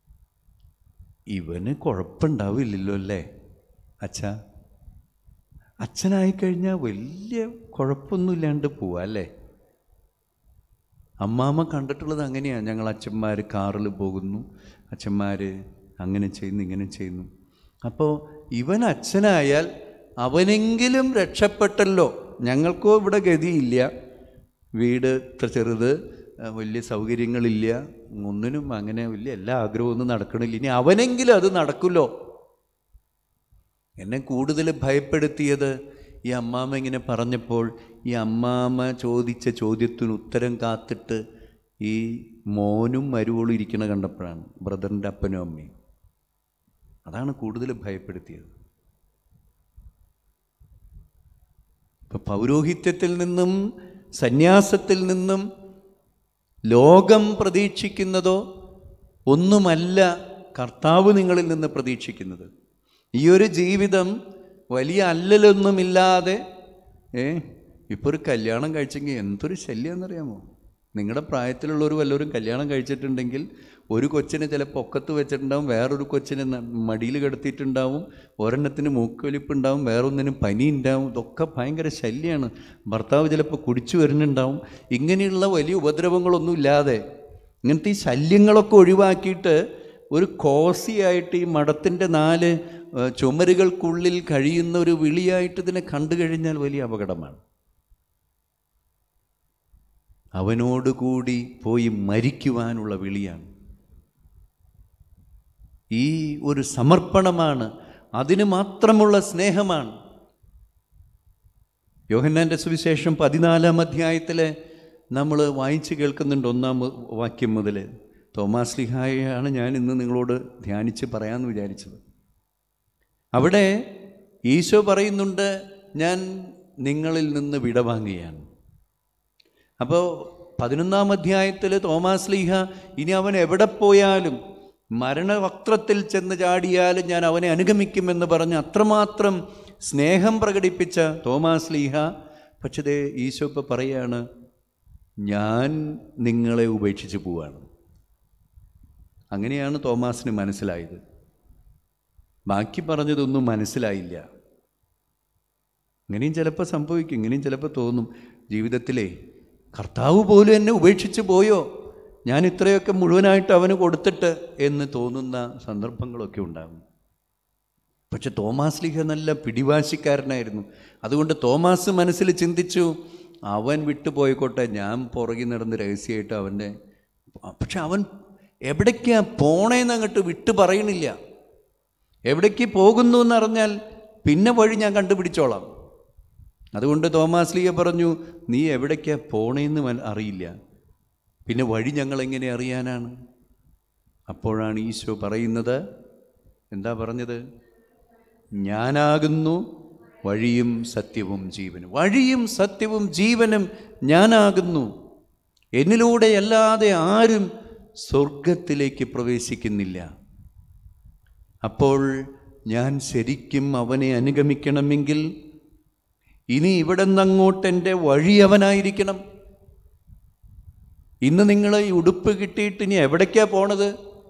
ഇവന് കുഴപ്പമുണ്ടാവില്ലല്ലോ അല്ലേ അച്ഛാ അച്ഛനായിക്കഴിഞ്ഞാൽ വലിയ കുഴപ്പമൊന്നുമില്ലാണ്ട് പോവാ അല്ലേ അമ്മാമ്മ കണ്ടിട്ടുള്ളത് അങ്ങനെയാണ് ഞങ്ങൾ അച്ഛന്മാർ കാറിൽ പോകുന്നു അച്ഛന്മാർ അങ്ങനെ ചെയ്യുന്നു ഇങ്ങനെ ചെയ്യുന്നു അപ്പോൾ ഇവൻ അച്ഛനായാൽ അവനെങ്കിലും രക്ഷപ്പെട്ടല്ലോ ഞങ്ങൾക്കോ ഇവിടെ ഗതിയില്ല വീട് ഇത്ര ചെറുത് ആ, വലിയ സൗകര്യങ്ങളില്ല ഒന്നിനും അങ്ങനെ വലിയ എല്ലാ ആഗ്രഹമൊന്നും നടക്കണില്ല ഇനി അവനെങ്കിലും അത് നടക്കുമല്ലോ എന്നെ കൂടുതൽ ഭയപ്പെടുത്തിയത് ഈ അമ്മാമ്മ ഇങ്ങനെ പറഞ്ഞപ്പോൾ ഈ അമ്മാമ്മ ചോദിച്ച ചോദ്യത്തിന് ഉത്തരം കാത്തിട്ട് ഈ മോനും മരുവോളും ഇരിക്കണ കണ്ടപ്പോഴാണ് ബ്രദറിൻ്റെ അപ്പനും അമ്മയും അതാണ് കൂടുതൽ ഭയപ്പെടുത്തിയത് ഇപ്പം പൗരോഹിത്യത്തിൽ നിന്നും സന്യാസത്തിൽ നിന്നും ലോകം പ്രതീക്ഷിക്കുന്നതോ ഒന്നുമല്ല കർത്താവ് നിങ്ങളിൽ നിന്ന് പ്രതീക്ഷിക്കുന്നത് ഈ ഒരു ജീവിതം വലിയ അല്ലലൊന്നുമില്ലാതെ ഏ ഇപ്പോൾ ഒരു കല്യാണം കഴിച്ചെങ്കിൽ എന്തൊരു ശല്യം എന്നറിയാമോ നിങ്ങളുടെ പ്രായത്തിലുള്ളവർ വല്ലവരും കല്യാണം കഴിച്ചിട്ടുണ്ടെങ്കിൽ ഒരു കൊച്ചിനെ ചില പൊക്കത്ത് വെച്ചിട്ടുണ്ടാവും വേറൊരു കൊച്ചിനെ ന- മടിയിൽ കിടത്തിയിട്ടുണ്ടാവും ഒരെണ്ണത്തിന് മൂക്കൊലിപ്പുണ്ടാവും വേറൊന്നിനും പനി ഉണ്ടാവും ഇതൊക്കെ ഭയങ്കര ശല്യമാണ് ഭർത്താവ് ചിലപ്പോൾ കുടിച്ചു വരുന്നുണ്ടാവും ഇങ്ങനെയുള്ള വലിയ ഉപദ്രവങ്ങളൊന്നും ഇല്ലാതെ ഇങ്ങനത്തെ ഈ ശല്യങ്ങളൊക്കെ ഒഴിവാക്കിയിട്ട് ഒരു കോസിയായിട്ട് ഈ മഠത്തിൻ്റെ നാല് ഏഹ്, ചുമരുകൾക്കുള്ളിൽ കഴിയുന്ന ഒരു വിളിയായിട്ട് ഇതിനെ കണ്ടു കഴിഞ്ഞാൽ വലിയ അപകടമാണ് അവനോടുകൂടി പോയി മരിക്കുവാനുള്ള വിളിയാണ് ഈ ഒരു സമർപ്പണമാണ് അതിന് മാത്രമുള്ള സ്നേഹമാണ് യോഹന്നാൻ്റെ സുവിശേഷം പതിനാലാം അധ്യായത്തിൽ നമ്മൾ വായിച്ച് കേൾക്കുന്നുണ്ട് ഒന്നാം മു- വാക്യം മുതൽ തോമാസ് ലിഹായാണ് ഞാൻ ഇന്ന് നിങ്ങളോട് ധ്യാനിച്ച് പറയാമെന്ന് വിചാരിച്ചത് അവിടെ ഈശോ പറയുന്നുണ്ട് ഞാൻ നിങ്ങളിൽ നിന്ന് വിടവാങ്ങുകയാണ് അപ്പോൾ പതിനൊന്നാം അധ്യായത്തിൽ തോമാസ് ലീഹ ഇനി അവൻ എവിടെ പോയാലും മരണവക്ത്രത്തിൽ ചെന്ന് ചാടിയാലും ഞാൻ അവനെ അനുഗമിക്കുമെന്ന് പറഞ്ഞ് അത്രമാത്രം സ്നേഹം പ്രകടിപ്പിച്ച തോമാസ് ലീഹ പക്ഷേ ദേ ഈശോ ഇപ്പം പറയാണ് ഞാൻ നിങ്ങളെ ഉപേക്ഷിച്ച് പോവാണ് അങ്ങനെയാണ് തോമാസിന് മനസ്സിലായത് ബാക്കി പറഞ്ഞതൊന്നും മനസ്സിലായില്ല ഇങ്ങനെയും ചിലപ്പോൾ സംഭവിക്കും ഇങ്ങനെയും ചിലപ്പോൾ തോന്നും ജീവിതത്തിലെ കർത്താവ് പോലും എന്നെ ഉപേക്ഷിച്ച് പോയോ ഞാൻ ഇത്രയൊക്കെ മുഴുവനായിട്ട് അവന് കൊടുത്തിട്ട് എന്ന് തോന്നുന്ന സന്ദർഭങ്ങളൊക്കെ ഉണ്ടാകും പക്ഷെ തോമാസ് ലീഹ നല്ല പിടിവാശിക്കാരനായിരുന്നു അതുകൊണ്ട് തോമാസ് മനസ്സിൽ ചിന്തിച്ചു അവൻ വിട്ടുപോയിക്കോട്ടെ ഞാൻ പുറകിൽ നടന്ന് രഹസ്യമായിട്ട് അവൻ്റെ പക്ഷെ അവൻ എവിടേക്കാ പോണേന്ന് അങ്ങോട്ട് വിട്ടു പറയണില്ല എവിടേക്ക് പോകുന്നു എന്നറിഞ്ഞാൽ പിന്നെ വഴി ഞാൻ കണ്ടുപിടിച്ചോളാം അതുകൊണ്ട് തോമാസ് ലീയ പറഞ്ഞു നീ എവിടേക്കാ പോണേന്ന് മന- അറിയില്ല പിന്നെ വഴി ഞങ്ങൾ എങ്ങനെ അറിയാനാണ് അപ്പോഴാണ് ഈശോ പറയുന്നത് എന്താ പറഞ്ഞത് ഞാനാകുന്നു വഴിയും സത്യവും ജീവനും വഴിയും സത്യവും ജീവനും ഞാനാകുന്നു എന്നിലൂടെ അല്ലാതെ ആരും സ്വർഗത്തിലേക്ക് പ്രവേശിക്കുന്നില്ല അപ്പോൾ ഞാൻ ശരിക്കും അവനെ അനുഗമിക്കണമെങ്കിൽ ഇനി ഇവിടെ നിന്നങ്ങോട്ട് എൻ്റെ വഴി അവനായിരിക്കണം ഇന്ന് നിങ്ങൾ ഈ ഉടുപ്പ് കിട്ടിയിട്ട് ഇനി എവിടേക്കാ പോണത്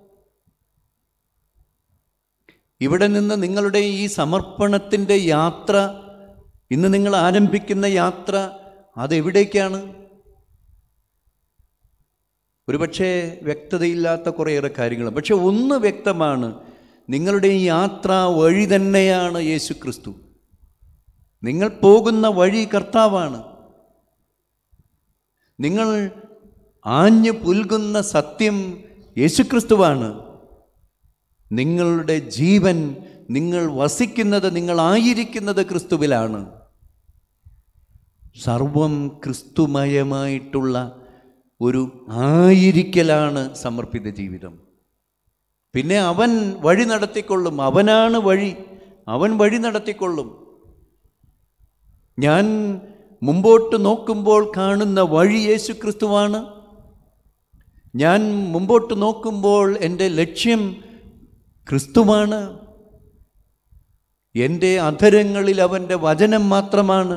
ഇവിടെ നിന്ന് നിങ്ങളുടെ ഈ സമർപ്പണത്തിൻ്റെ യാത്ര ഇന്ന് നിങ്ങൾ ആരംഭിക്കുന്ന യാത്ര അതെവിടേക്കാണ് ഒരുപക്ഷെ വ്യക്തതയില്ലാത്ത കുറേയേറെ കാര്യങ്ങൾ പക്ഷെ ഒന്ന് വ്യക്തമാണ് നിങ്ങളുടെ ഈ യാത്ര വഴി തന്നെയാണ് യേശു ക്രിസ്തു നിങ്ങൾ പോകുന്ന വഴി കർത്താവാണ് നിങ്ങൾ ആഞ്ഞു പുൽകുന്ന സത്യം യേശുക്രിസ്തുവാണ് നിങ്ങളുടെ ജീവൻ നിങ്ങൾ വസിക്കുന്നത് നിങ്ങളായിരിക്കുന്നത് ക്രിസ്തുവിലാണ് സർവം ക്രിസ്തുമയമായിട്ടുള്ള ഒരു ആയിരിക്കലാണ് സമർപ്പിത ജീവിതം പിന്നെ അവൻ വഴി നടത്തിക്കൊള്ളും അവനാണ് വഴി അവൻ വഴി നടത്തിക്കൊള്ളും ഞാൻ മുമ്പോട്ട് നോക്കുമ്പോൾ കാണുന്ന വഴി യേശു ക്രിസ്തുവാണ് ഞാൻ മുമ്പോട്ട് നോക്കുമ്പോൾ എൻ്റെ ലക്ഷ്യം ക്രിസ്തുവാണ് എൻ്റെ അധരങ്ങളിൽ അവൻ്റെ വചനം മാത്രമാണ്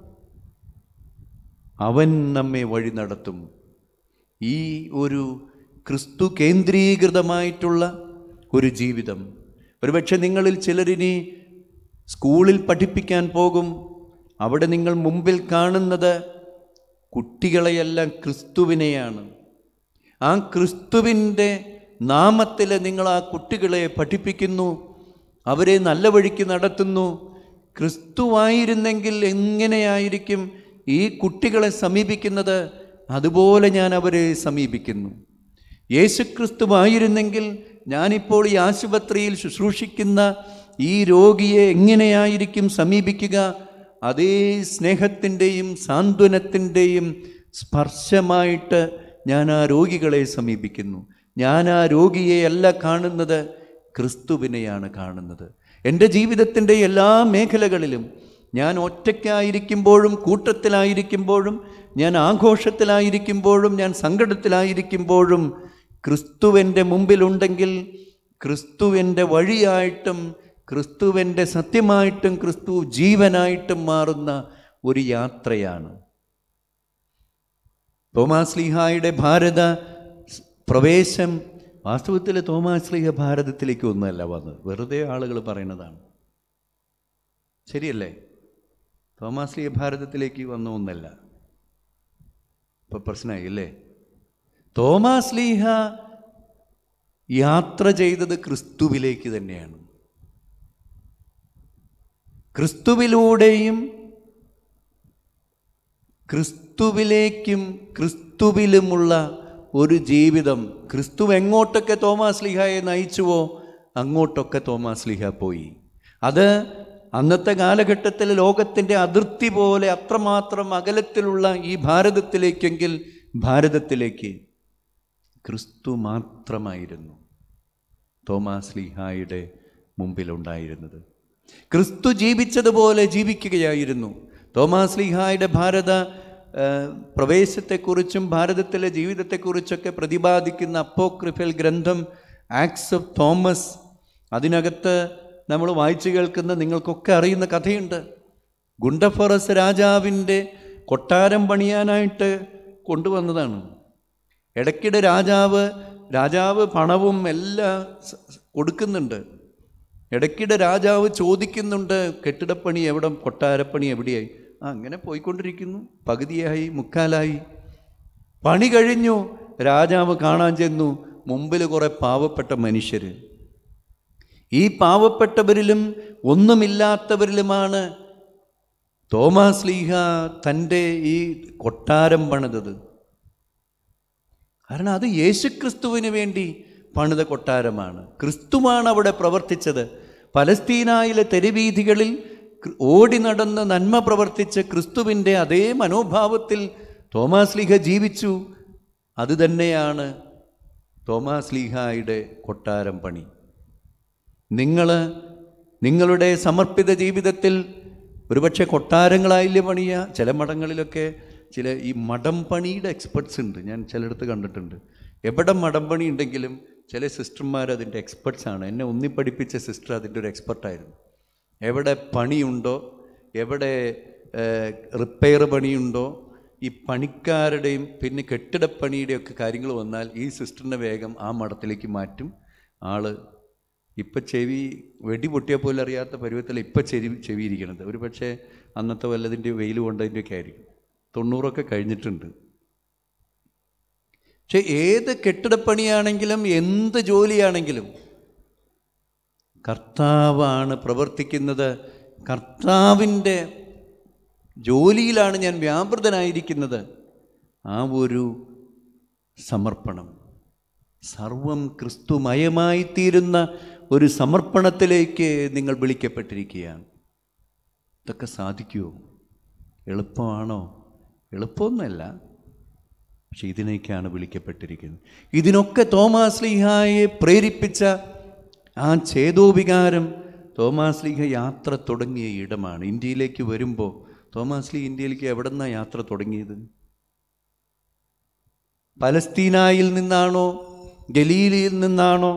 അവൻ നമ്മെ വഴി നടത്തും ഈ ഒരു ക്രിസ്തു കേന്ദ്രീകൃതമായിട്ടുള്ള ഒരു ജീവിതം ഒരുപക്ഷെ നിങ്ങളിൽ ചിലരിനി സ്കൂളിൽ പഠിപ്പിക്കാൻ പോകും അവിടെ നിങ്ങൾ മുമ്പിൽ കാണുന്നത് കുട്ടികളെയെല്ലാം ക്രിസ്തുവിനെയാണ് ആ ക്രിസ്തുവിൻ്റെ നാമത്തിൽ നിങ്ങൾ ആ കുട്ടികളെ പഠിപ്പിക്കുന്നു അവരെ നല്ല വഴിക്ക് നടത്തുന്നു ക്രിസ്തുവായിരുന്നെങ്കിൽ എങ്ങനെയായിരിക്കും ഈ കുട്ടികളെ സമീപിക്കുന്നത് അതുപോലെ ഞാൻ അവരെ സമീപിക്കുന്നു യേശുക്രിസ്തുവായിരുന്നെങ്കിൽ ഞാനിപ്പോൾ ഈ ആശുപത്രിയിൽ ശുശ്രൂഷിക്കുന്ന ഈ രോഗിയെ എങ്ങനെയായിരിക്കും സമീപിക്കുക അതേ സ്നേഹത്തിൻ്റെയും സാന്ത്വനത്തിൻ്റെയും സ്പർശമായിട്ട് ഞാൻ ആ രോഗികളെ സമീപിക്കുന്നു ഞാൻ ആ രോഗിയെ അല്ല കാണുന്നത് ക്രിസ്തുവിനെയാണ് കാണുന്നത് എൻ്റെ ജീവിതത്തിൻ്റെ എല്ലാ മേഖലകളിലും ഞാൻ ഒറ്റയ്ക്കായിരിക്കുമ്പോഴും കൂട്ടത്തിലായിരിക്കുമ്പോഴും ഞാൻ ആഘോഷത്തിലായിരിക്കുമ്പോഴും ഞാൻ സങ്കടത്തിലായിരിക്കുമ്പോഴും ക്രിസ്തുവിൻ്റെ മുമ്പിലുണ്ടെങ്കിൽ ക്രിസ്തുവിൻ്റെ വഴിയായിട്ടും ക്രിസ്തുവിൻ്റെ സത്യമായിട്ടും ക്രിസ്തു ജീവനായിട്ടും മാറുന്ന ഒരു യാത്രയാണ് തോമാസ്ലിഹായുടെ ഭാരത സ് പ്രവേശം വാസ്തവത്തിൽ തോമാസ്ലിഹ ഭാരതത്തിലേക്ക് ഒന്നുമല്ല വന്നത് വെറുതെ ആളുകൾ പറയുന്നതാണ് ശരിയല്ലേ തോമാസ്ലിഹ ഭാരതത്തിലേക്ക് വന്ന ഒന്നല്ല ഇപ്പൊ പ്രശ്നമായി അല്ലേ തോമാസ്ലിഹ യാത്ര ചെയ്തത് ക്രിസ്തുവിലേക്ക് തന്നെയാണ് ക്രിസ്തുവിലൂടെയും ക്രിസ്തുവിലേക്കും ക്രിസ്തുവിലുമുള്ള ഒരു ജീവിതം ക്രിസ്തു എങ്ങോട്ടൊക്കെ തോമാസ് ലിഹായെ നയിച്ചുവോ അങ്ങോട്ടൊക്കെ തോമാസ് ലിഹ പോയി അത് അന്നത്തെ കാലഘട്ടത്തിൽ ലോകത്തിൻ്റെ അതിർത്തി പോലെ അത്രമാത്രം അകലത്തിലുള്ള ഈ ഭാരതത്തിലേക്കെങ്കിൽ ഭാരതത്തിലേക്ക് ക്രിസ്തു മാത്രമായിരുന്നു തോമാസ് ലീഹായുടെ മുമ്പിലുണ്ടായിരുന്നത് ക്രിസ്തു ജീവിച്ചതുപോലെ ജീവിക്കുകയായിരുന്നു തോമാസ് ലീഹായുടെ ഭാരത ആ, പ്രവേശത്തെക്കുറിച്ചും ഭാരതത്തിലെ ജീവിതത്തെക്കുറിച്ചൊക്കെ പ്രതിപാദിക്കുന്ന അപ്പോക്രിഫൽ ഗ്രന്ഥം ആക്സ് ഓഫ് തോമസ് അതിനകത്ത് നമ്മൾ വായിച്ചു കേൾക്കുന്ന നിങ്ങൾക്കൊക്കെ അറിയുന്ന കഥയുണ്ട് ഗുണ്ടഫറസ് രാജാവിൻ്റെ കൊട്ടാരം പണിയാനായിട്ട് കൊണ്ടുവന്നതാണ് ഇടയ്ക്കിടെ രാജാവ് രാജാവ് പണവും എല്ലാം സ- സ- കൊടുക്കുന്നുണ്ട് ഇടയ്ക്കിടെ രാജാവ് ചോദിക്കുന്നുണ്ട് കെട്ടിടപ്പണി എവിടെ കൊട്ടാരപ്പണി എവിടെയായി ആ അങ്ങനെ പോയിക്കൊണ്ടിരിക്കുന്നു പകുതിയായി മുക്കാലായി പണി കഴിഞ്ഞു രാജാവ് കാണാൻ ചെന്നു മുമ്പിൽ കുറേ പാവപ്പെട്ട മനുഷ്യർ ഈ പാവപ്പെട്ടവരിലും ഒന്നുമില്ലാത്തവരിലുമാണ് തോമാസ് ലീഹ തൻ്റെ ഈ കൊട്ടാരം പണിതത് കാരണം അത് യേശുക്രിസ്തുവിന് വേണ്ടി പണിത കൊട്ടാരമാണ് ക്രിസ്തുവാണ് അവിടെ പ്രവർത്തിച്ചത് പലസ്തീനായിലെ തെരുവീഥികളിൽ കൃ- ഓടി നടന്ന് നന്മ പ്രവർത്തിച്ച ക്രിസ്തുവിൻ്റെ അതേ മനോഭാവത്തിൽ തോമാസ് ലീഹ ജീവിച്ചു അത് തന്നെയാണ് തോമാസ് ലീഹായുടെ കൊട്ടാരം പണി നിങ്ങൾ നിങ്ങളുടെ സമർപ്പിത ജീവിതത്തിൽ ഒരുപക്ഷെ കൊട്ടാരങ്ങളായില്ലേ പണിയുക ചില മഠങ്ങളിലൊക്കെ ചില ഈ മഠം പണിയുടെ എക്സ്പെർട്സ് ഉണ്ട് ഞാൻ ചിലയിടത്ത് കണ്ടിട്ടുണ്ട് എവിടെ മഠം പണി ഉണ്ടെങ്കിലും ചില സിസ്റ്റർമാർ അതിൻ്റെ എക്സ്പെർട്സ് ആണ് എന്നെ ഒന്നി പഠിപ്പിച്ച സിസ്റ്റർ അതിൻ്റെ ഒരു എക്സ്പെർട്ടായിരുന്നു എവിടെ പണിയുണ്ടോ എവിടെ റിപ്പയർ പണിയുണ്ടോ ഈ പണിക്കാരുടെയും പിന്നെ കെട്ടിടപ്പണിയുടെയും ഒക്കെ കാര്യങ്ങൾ വന്നാൽ ഈ സിസ്റ്ററിനെ വേഗം ആ മഠത്തിലേക്ക് മാറ്റും ആള് ഇപ്പം ചെവി വെടി പൊട്ടിയ പോലെ അറിയാത്ത പരുവത്തിൽ ഇപ്പം ചെവി ചെവിയിരിക്കണത് ഒരു പക്ഷേ അന്നത്തെ വല്ലതിൻ്റെ വെയിൽ കൊണ്ടതിൻ്റെയൊക്കെ ആയിരിക്കും തൊണ്ണൂറൊക്കെ കഴിഞ്ഞിട്ടുണ്ട് പക്ഷെ ഏത് കെട്ടിടപ്പണിയാണെങ്കിലും എന്ത് ജോലിയാണെങ്കിലും കർത്താവാണ് പ്രവർത്തിക്കുന്നത് കർത്താവിൻ്റെ ജോലിയിലാണ് ഞാൻ വ്യാപൃതനായിരിക്കുന്നത് ആ ഒരു സമർപ്പണം സർവം ക്രിസ്തുമയമായി തീരുന്ന ഒരു സമർപ്പണത്തിലേക്ക് നിങ്ങൾ വിളിക്കപ്പെട്ടിരിക്കുകയാണ് ഇതൊക്കെ സാധിക്കുമോ എളുപ്പമാണോ എളുപ്പമൊന്നുമല്ല പക്ഷെ ഇതിനേക്കാണ് വിളിക്കപ്പെട്ടിരിക്കുന്നത് ഇതിനൊക്കെ തോമാസ് ലീഹായെ പ്രേരിപ്പിച്ച ആ ചേതോവികാരം തോമാസ് ലീഹ യാത്ര തുടങ്ങിയ ഇടമാണ് ഇന്ത്യയിലേക്ക് വരുമ്പോൾ തോമാസ് ലീ ഇന്ത്യയിലേക്ക് എവിടെ നിന്നാണ് യാത്ര തുടങ്ങിയത് പലസ്തീനായിൽ നിന്നാണോ ഗലീലിയിൽ നിന്നാണോ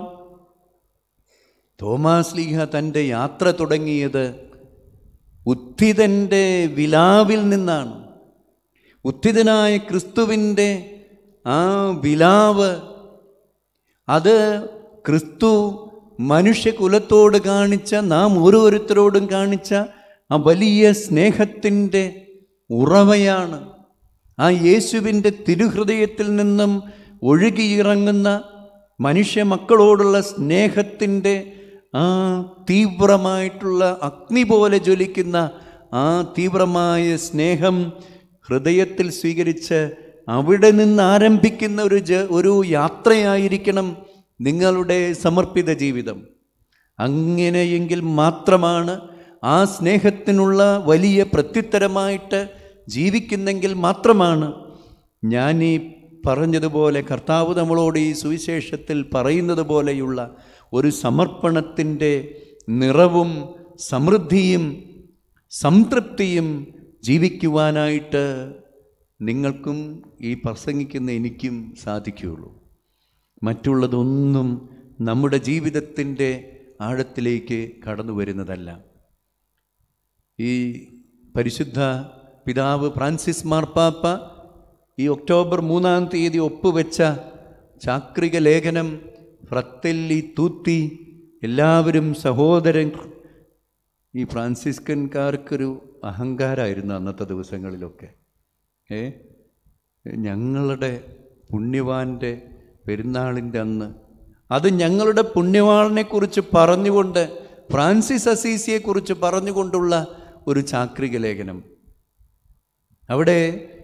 തോമാസ് ലീഹ തൻ്റെ യാത്ര തുടങ്ങിയത് ഉത്ഥിതൻ്റെ വിലാവിൽ നിന്നാണ് ഉത്ഥിതനായ ക്രിസ്തുവിൻ്റെ ആ വിലാവ് അത് ക്രിസ്തു മനുഷ്യകുലത്തോട് കാണിച്ച നാം ഓരോരുത്തരോടും കാണിച്ച ആ വലിയ സ്നേഹത്തിൻ്റെ ഉറവയാണ് ആ യേശുവിൻ്റെ തിരുഹൃദയത്തിൽ നിന്നും ഒഴുകിയിറങ്ങുന്ന മനുഷ്യ മക്കളോടുള്ള സ്നേഹത്തിൻ്റെ ആ തീവ്രമായിട്ടുള്ള അഗ്നി പോലെ ജ്വലിക്കുന്ന ആ തീവ്രമായ സ്നേഹം ഹൃദയത്തിൽ സ്വീകരിച്ച് അവിടെ നിന്ന് ആരംഭിക്കുന്ന ഒരു ജ ഒരു യാത്രയായിരിക്കണം നിങ്ങളുടെ സമർപ്പിത ജീവിതം അങ്ങനെയെങ്കിൽ മാത്രമാണ് ആ സ്നേഹത്തിനുള്ള വലിയ പ്രത്യുത്തരമായിട്ട് ജീവിക്കുന്നെങ്കിൽ മാത്രമാണ് ഞാൻ ഈ പറഞ്ഞതുപോലെ കർത്താവ് നമ്മളോട് ഈ സുവിശേഷത്തിൽ പറയുന്നത് പോലെയുള്ള ഒരു സമർപ്പണത്തിൻ്റെ നിറവും സമൃദ്ധിയും സംതൃപ്തിയും ജീവിക്കുവാനായിട്ട് നിങ്ങൾക്കും ഈ പ്രസംഗിക്കുന്ന എനിക്കും സാധിക്കുകയുള്ളൂ മറ്റുള്ളതൊന്നും നമ്മുടെ ജീവിതത്തിൻ്റെ ആഴത്തിലേക്ക് കടന്നു വരുന്നതല്ല ഈ പരിശുദ്ധ പിതാവ് ഫ്രാൻസിസ് മാർപ്പാപ്പ ഈ ഒക്ടോബർ മൂന്നാം തീയതി ഒപ്പുവെച്ച ചാക്രിക ലേഖനം ഫ്രത്തെല്ലി തൂത്തി എല്ലാവരും സഹോദരൻ ഈ ഫ്രാൻസിസ്കൻകാർക്കൊരു അഹങ്കാരമായിരുന്നു അന്നത്തെ ദിവസങ്ങളിലൊക്കെ ഏ ഞങ്ങളുടെ പുണ്യവാൻ്റെ പെരുന്നാളിൻ്റെ അന്ന് അത് ഞങ്ങളുടെ പുണ്യവാളിനെക്കുറിച്ച് പറഞ്ഞുകൊണ്ട് ഫ്രാൻസിസ് അസീസിയെക്കുറിച്ച് പറഞ്ഞുകൊണ്ടുള്ള ഒരു ചാക്രിക ലേഖനം അവിടെ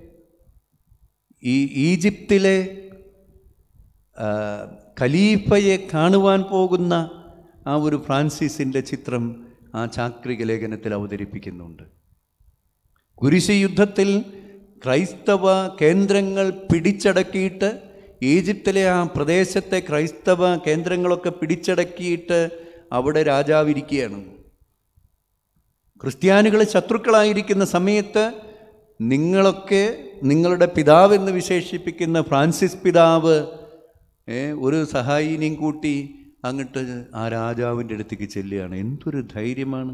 ഈ ഈജിപ്തിലെ ആ, ഖലീഫയെ കാണുവാൻ പോകുന്ന ആ ഒരു ഫ്രാൻസിസിൻ്റെ ചിത്രം ആ ചാക്രിക ലേഖനത്തിൽ അവതരിപ്പിക്കുന്നുണ്ട് കുരിശ് യുദ്ധത്തിൽ ക്രൈസ്തവ കേന്ദ്രങ്ങൾ പിടിച്ചടക്കിയിട്ട് ഈജിപ്തിലെ ആ പ്രദേശത്തെ ക്രൈസ്തവ കേന്ദ്രങ്ങളൊക്കെ പിടിച്ചടക്കിയിട്ട് അവിടെ രാജാവിരിക്കുകയാണ് ക്രിസ്ത്യാനികൾ ശത്രുക്കളായിരിക്കുന്ന സമയത്ത് നിങ്ങളൊക്കെ നിങ്ങളുടെ പിതാവ് എന്ന് വിശേഷിപ്പിക്കുന്ന ഫ്രാൻസിസ് പിതാവ് ഏ, ഒരു സഹായിനെയും കൂട്ടി അങ്ങോട്ട് ആ രാജാവിൻ്റെ അടുത്തേക്ക് ചെല്ലുകയാണ് എന്തൊരു ധൈര്യമാണ്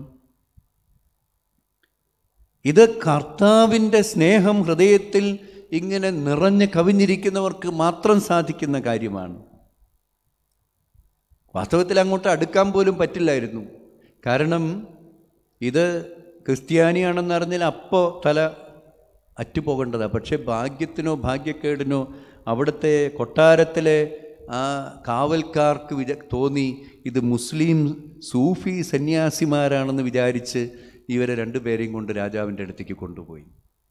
ഇത് കർത്താവിൻ്റെ സ്നേഹം ഹൃദയത്തിൽ ഇങ്ങനെ നിറഞ്ഞ് കവിഞ്ഞിരിക്കുന്നവർക്ക് മാത്രം സാധിക്കുന്ന കാര്യമാണ് വാസ്തവത്തിൽ അങ്ങോട്ട് അടുക്കാൻ പോലും പറ്റില്ലായിരുന്നു കാരണം ഇത് ക്രിസ്ത്യാനിയാണെന്ന് അറിഞ്ഞാൽ അപ്പോൾ തല അറ്റുപോകേണ്ടതാണ് പക്ഷേ ഭാഗ്യത്തിനോ ഭാഗ്യക്കേടിനോ അവിടുത്തെ കൊട്ടാരത്തിലെ ആ കാവൽക്കാർക്ക് വിച തോന്നി ഇത് മുസ്ലിം സൂഫി സന്യാസിമാരാണെന്ന് വിചാരിച്ച് ഇവരെ രണ്ടുപേരെയും കൊണ്ട് രാജാവിൻ്റെ അടുത്തേക്ക് കൊണ്ടുപോയി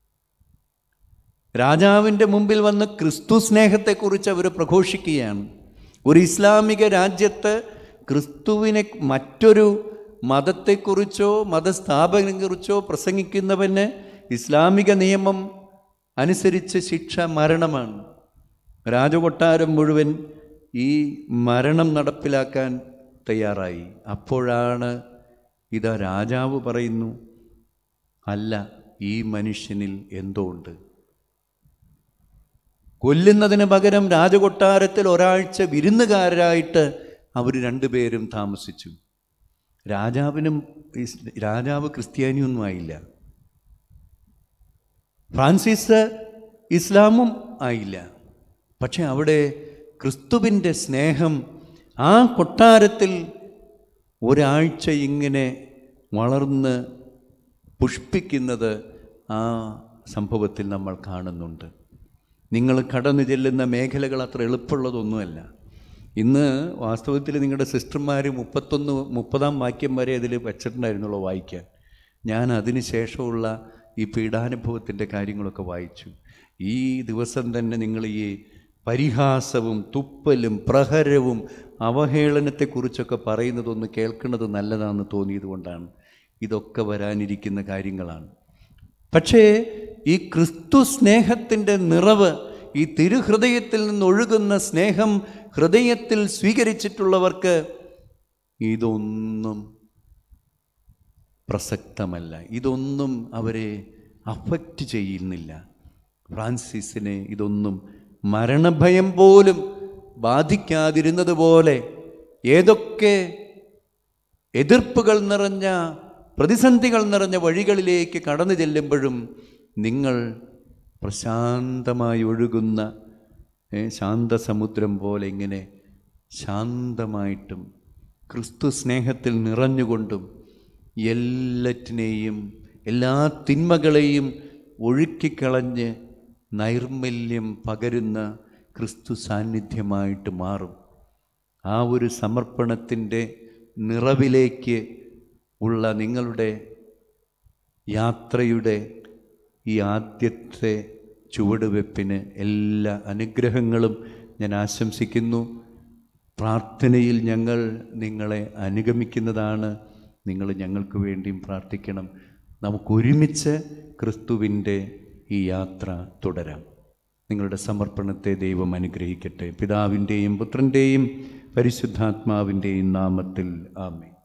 രാജാവിൻ്റെ മുമ്പിൽ വന്ന് ക്രിസ്തു സ്നേഹത്തെക്കുറിച്ച് അവർ പ്രഘോഷിക്കുകയാണ് ഒരു ഇസ്ലാമിക രാജ്യത്ത് ക്രിസ്തുവിനെ മറ്റൊരു മതത്തെക്കുറിച്ചോ മതസ്ഥാപനത്തെക്കുറിച്ചോ പ്രസംഗിക്കുന്നവന് ഇസ്ലാമിക നിയമം അനുസരിച്ച് ശിക്ഷ മരണമാണ് രാജകൊട്ടാരം മുഴുവൻ ഈ മരണം നടപ്പിലാക്കാൻ തയ്യാറായി അപ്പോഴാണ് ഇതാ രാജാവ് പറയുന്നു അല്ല ഈ മനുഷ്യനിൽ എന്തോ ഉണ്ട് കൊല്ലുന്നതിന് പകരം രാജകൊട്ടാരത്തിൽ ഒരാഴ്ച വിരുന്നുകാരായിട്ട് അവർ രണ്ടുപേരും താമസിച്ചു രാജാവിനും ഇസ്- രാജാവ് ക്രിസ്ത്യാനിയൊന്നും ആയില്ല ഫ്രാൻസിസ് ഇസ്ലാമും ആയില്ല പക്ഷെ അവിടെ ക്രിസ്തുവിൻ്റെ സ്നേഹം ആ കൊട്ടാരത്തിൽ ഒരാഴ്ച ഇങ്ങനെ വളർന്ന് പുഷ്പിക്കുന്നത് ആ സംഭവത്തിൽ നമ്മൾ കാണുന്നുണ്ട് നിങ്ങൾ കടന്നു ചെല്ലുന്ന മേഖലകൾ അത്ര എളുപ്പമുള്ളതൊന്നുമല്ല ഇന്ന് വാസ്തവത്തിൽ നിങ്ങളുടെ സിസ്റ്റർമാർ മുപ്പത്തൊന്ന് മുപ്പതാം വാക്യം വരെ അതിൽ വെച്ചിട്ടുണ്ടായിരുന്നുള്ളൂ വായിക്കാൻ ഞാൻ അതിന് ശേഷമുള്ള ഈ പീഡാനുഭവത്തിൻ്റെ കാര്യങ്ങളൊക്കെ വായിച്ചു ഈ ദിവസം തന്നെ നിങ്ങൾ ഈ പരിഹാസവും തുപ്പലും പ്രഹരവും അവഹേളനത്തെക്കുറിച്ചൊക്കെ പറയുന്നതൊന്ന് കേൾക്കുന്നത് നല്ലതാണെന്ന് തോന്നിയത് കൊണ്ടാണ് ഇതൊക്കെ വരാനിരിക്കുന്ന കാര്യങ്ങളാണ് പക്ഷേ ഈ ക്രിസ്തു സ്നേഹത്തിൻ്റെ നിറവ് ഈ തിരുഹൃദയത്തിൽ നിന്നൊഴുകുന്ന സ്നേഹം ഹൃദയത്തിൽ സ്വീകരിച്ചിട്ടുള്ളവർക്ക് ഇതൊന്നും പ്രസക്തമല്ല ഇതൊന്നും അവരെ അഫക്റ്റ് ചെയ്യുന്നില്ല ഫ്രാൻസിസിനെ ഇതൊന്നും മരണഭയം പോലും ബാധിക്കാതിരുന്നത് പോലെ ഏതൊക്കെ എതിർപ്പുകൾ നിറഞ്ഞ പ്രതിസന്ധികൾ നിറഞ്ഞ വഴികളിലേക്ക് കടന്നു ചെല്ലുമ്പോഴും നിങ്ങൾ പ്രശാന്തമായി ഒഴുകുന്ന ഏ, ശാന്തസമുദ്രം പോലെ ഇങ്ങനെ ശാന്തമായിട്ടും ക്രിസ്തു സ്നേഹത്തിൽ നിറഞ്ഞുകൊണ്ടും എല്ലാറ്റിനെയും എല്ലാ തിന്മകളെയും ഒഴുക്കിക്കളഞ്ഞ് നൈർമല്യം പകരുന്ന ക്രിസ്തു സാന്നിധ്യമായിട്ട് മാറും ആ ഒരു സമർപ്പണത്തിൻ്റെ നിറവിലേക്ക് ഉള്ള നിങ്ങളുടെ യാത്രയുടെ ഈ ആദ്യത്തെ ചുവടുവെപ്പിന് എല്ലാ അനുഗ്രഹങ്ങളും ഞാൻ ആശംസിക്കുന്നു പ്രാർത്ഥനയിൽ ഞങ്ങൾ നിങ്ങളെ അനുഗമിക്കുന്നതാണ് നിങ്ങൾ ഞങ്ങൾക്ക് വേണ്ടിയും പ്രാർത്ഥിക്കണം നമുക്കൊരുമിച്ച് ക്രിസ്തുവിൻ്റെ ഈ യാത്ര തുടരാം നിങ്ങളുടെ സമർപ്പണത്തെ ദൈവം അനുഗ്രഹിക്കട്ടെ പിതാവിൻ്റെയും പുത്രൻ്റെയും പരിശുദ്ധാത്മാവിൻ്റെയും നാമത്തിൽ ആമേ